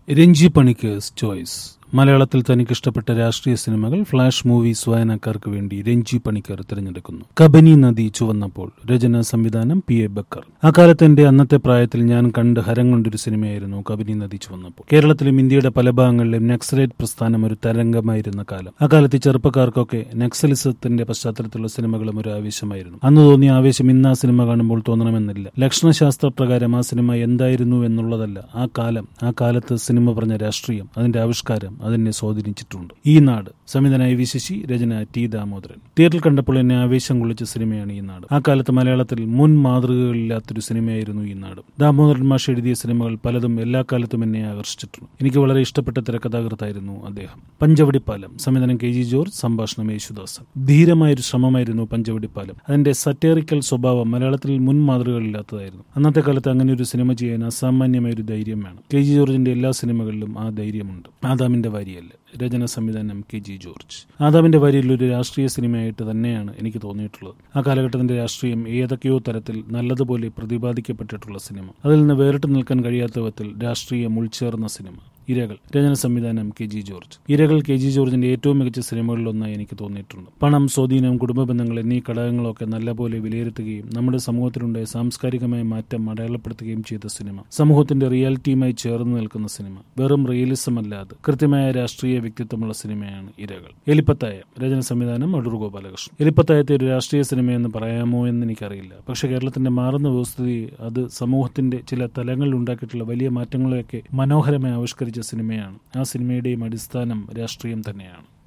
Ranji പണിക്കേഴ്സ് choice മലയാളത്തിൽ തനിക്ക് ഇഷ്ടപ്പെട്ട രാഷ്ട്രീയ സിനിമകൾ ഫ്ലാഷ് മൂവീസ് വായനക്കാർക്ക് വേണ്ടി രഞ്ജി പണിക്കർ തിരഞ്ഞെടുക്കുന്നു കബനി നദി ചുവന്നപ്പോൾ രചന സംവിധാനം പി എ ബക്കർ അക്കാലത്ത് എന്റെ അന്നത്തെ പ്രായത്തിൽ ഞാൻ കണ്ട് ഹരം കൊണ്ടൊരു സിനിമയായിരുന്നു കബനി നദി ചുവന്നപ്പോൾ കേരളത്തിലും ഇന്ത്യയുടെ പല ഭാഗങ്ങളിലും നക്സലേറ്റ് പ്രസ്ഥാനം ഒരു തരംഗമായിരുന്ന കാലം അക്കാലത്ത് ചെറുപ്പക്കാർക്കൊക്കെ നക്സലിസത്തിന്റെ പശ്ചാത്തലത്തിലുള്ള സിനിമകളും ഒരു ആവേശമായിരുന്നു അന്ന് തോന്നിയ ആവേശം ഇന്ന് ആ സിനിമ കാണുമ്പോൾ തോന്നണമെന്നില്ല ലക്ഷണശാസ്ത്ര പ്രകാരം ആ സിനിമ എന്തായിരുന്നു എന്നുള്ളതല്ല ആ കാലം ആ കാലത്ത് സിനിമ പറഞ്ഞ രാഷ്ട്രീയം അതിന്റെ ആവിഷ്കാരം അതെന്നെ സ്വാധീനിച്ചിട്ടുണ്ട് ഈ നാട് സംവിധാനായി വി ശശി രചന ടി ദാമോദരൻ തിയേറ്ററിൽ കണ്ടപ്പോൾ എന്നെ ആവേശം കൊള്ളിച്ച സിനിമയാണ് ഈ നാട് ആ കാലത്ത് മലയാളത്തിൽ മുൻ മാതൃകകളില്ലാത്തൊരു സിനിമയായിരുന്നു ഈ നാട് ദാമോദരൻ മാഷ് എഴുതിയ സിനിമകൾ പലതും എല്ലാ കാലത്തും എന്നെ ആകർഷിച്ചിട്ടുണ്ട് എനിക്ക് വളരെ ഇഷ്ടപ്പെട്ട തിരക്കഥാകൃത്തായിരുന്നു അദ്ദേഹം പഞ്ചവടിപ്പാലം സംവിധാനം കെ ജി ജോർജ് സംഭാഷണം യേശുദാസൻ ധീരമായൊരു ശ്രമമായിരുന്നു പഞ്ചവടിപ്പാലം അതിന്റെ സറ്റേറിക്കൽ സ്വഭാവം മലയാളത്തിൽ മുൻ മാതൃകകളില്ലാത്തതായിരുന്നു അന്നത്തെ കാലത്ത് അങ്ങനെ ഒരു സിനിമ ചെയ്യാൻ അസാമാന്യമായ ഒരു ധൈര്യം വേണം കെ ജി ജോർജിന്റെ എല്ലാ സിനിമകളിലും ആ ധൈര്യമുണ്ട് ആദാമിന്റെ വാരിയല്ല രചന സംവിധാനം കെ ജി ജോർജ് ആദാമിന്റെ വാരിയിൽ ഒരു രാഷ്ട്രീയ സിനിമയായിട്ട് തന്നെയാണ് എനിക്ക് തോന്നിയിട്ടുള്ളത് ആ കാലഘട്ടത്തിന്റെ രാഷ്ട്രീയം ഏതൊക്കെയോ തരത്തിൽ നല്ലതുപോലെ പ്രതിപാദിക്കപ്പെട്ടിട്ടുള്ള സിനിമ അതിൽ നിന്ന് വേറിട്ട് നിൽക്കാൻ കഴിയാത്ത വിധത്തിൽ രാഷ്ട്രീയം ഉൾച്ചേർന്ന സിനിമ ഇരകൾ രചന സംവിധാനം K G George Irakal K G ജോർജിന്റെ ഏറ്റവും മികച്ച സിനിമകളിലൊന്നായി എനിക്ക് തോന്നിയിട്ടുണ്ട് പണം സ്വാധീനം കുടുംബ ബന്ധങ്ങൾ എന്നീ ഘടകങ്ങളൊക്കെ നല്ലപോലെ വിലയിരുത്തുകയും നമ്മുടെ സമൂഹത്തിലുണ്ടായ സാംസ്കാരികമായ മാറ്റം അടയാളപ്പെടുത്തുകയും ചെയ്ത സിനിമ സമൂഹത്തിന്റെ റിയാലിറ്റിയുമായി ചേർന്ന് നിൽക്കുന്ന സിനിമ വെറും റിയലിസം അല്ലാതെ കൃത്യമായ രാഷ്ട്രീയ വ്യക്തിത്വമുള്ള സിനിമയാണ് ഇരകൾ എലിപ്പത്തായ രചന സംവിധാനം അടൂർ ഗോപാലകൃഷ്ണൻ എലിപ്പത്തായത്തെ ഒരു രാഷ്ട്രീയ സിനിമയെന്ന് പറയാമോ എന്ന് എനിക്കറിയില്ല പക്ഷെ കേരളത്തിന്റെ മാറുന്ന വ്യവസ്ഥിതി അത് സമൂഹത്തിന്റെ ചില തലങ്ങളിൽ ഉണ്ടാക്കിയിട്ടുള്ള വലിയ മാറ്റങ്ങളെയൊക്കെ മനോഹരമായി ആവിഷ്കരിച്ച സിനിമയാണ് ആ സിനിമയുടെയും അടിസ്ഥാനം രാഷ്ട്രീയം തന്നെയാണ്